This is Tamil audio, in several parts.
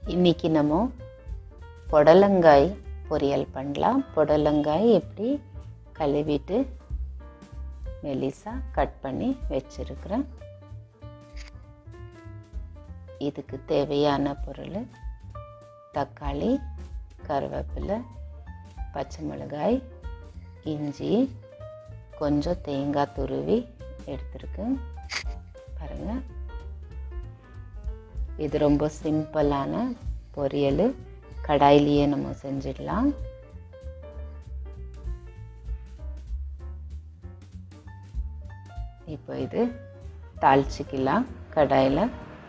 இன்னைக்கு நம்ம புடலங்காய் பொரியல் பண்ணலாம் புடலங்காய் எப்படி கழுவிட்டு மெலிசா கட் பண்ணி வச்சிருக்கிறேன் இதுக்கு தேவையான பொருள் தக்காளி கருவேப்பிலை பச்சை மிளகாய் இஞ்சி கொஞ்சம் தேங்காய் துருவி எடுத்துருக்கேன் பாருங்கள் இது ரொம்ப சிம்பிளான பொரியல் கடாயிலேயே நம்ம செஞ்சிடலாம் இப்போ இது தாளிச்சிக்கலாம் கடாயில்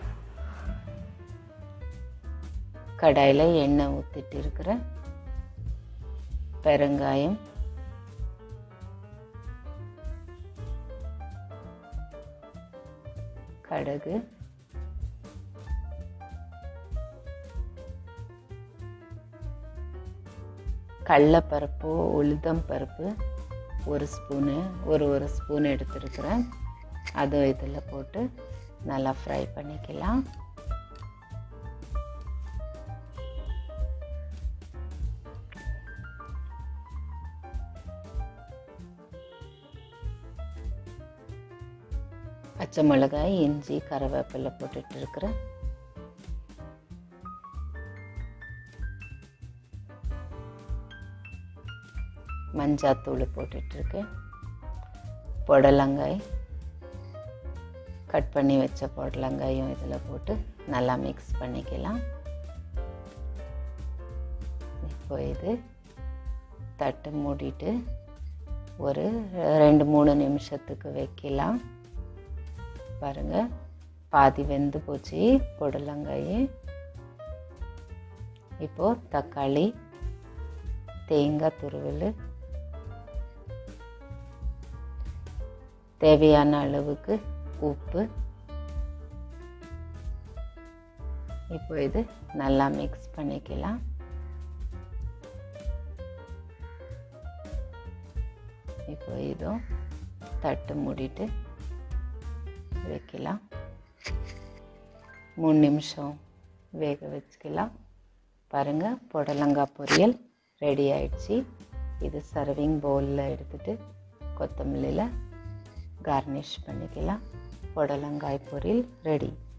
கடாயில் எண்ணெய் ஊற்றிட்டு இருக்கிறேன் பெருங்காயம் கடுகு கடலப்பருப்பு உளுத்தம் பருப்பு ஒரு ஸ்பூனு ஒரு ஒரு ஸ்பூன் எடுத்துருக்குறேன் அதுவும் இதில் போட்டு நல்லா ஃப்ரை பண்ணிக்கலாம் பச்சை மிளகாய் இஞ்சி கருவேப்பிலை போட்டுட்டு இருக்கிறேன் மஞ்சாத்தூள் போட்டுட்ருக்கேன் புடலங்காய் கட் பண்ணி வச்ச புடலங்காயும் இதில் போட்டு நல்லா மிக்ஸ் பண்ணிக்கலாம் இப்போ இது தட்டு மூடிட்டு ஒரு ரெண்டு மூணு நிமிஷத்துக்கு வைக்கலாம் பாருங்கள் பாதி வெந்து போச்சு புடலங்காய் இப்போது தக்காளி தேங்காய் துருவல் தேவையான அளவுக்கு உப்பு இப்போ இது நல்லா மிக்ஸ் பண்ணிக்கலாம் இப்போ இதுவும் தட்டு மூடிட்டு வைக்கலாம் மூணு நிமிஷம் வேக வச்சுக்கலாம் பாருங்கள் புடலங்காய் பொரியல் ரெடி ஆயிடுச்சு இது சர்விங் பவுலில் எடுத்துட்டு கொத்தமல்லியில் கார்னிஷ் பண்ணிக்கலாம் புடலங்காய் பொரியல் ரெடி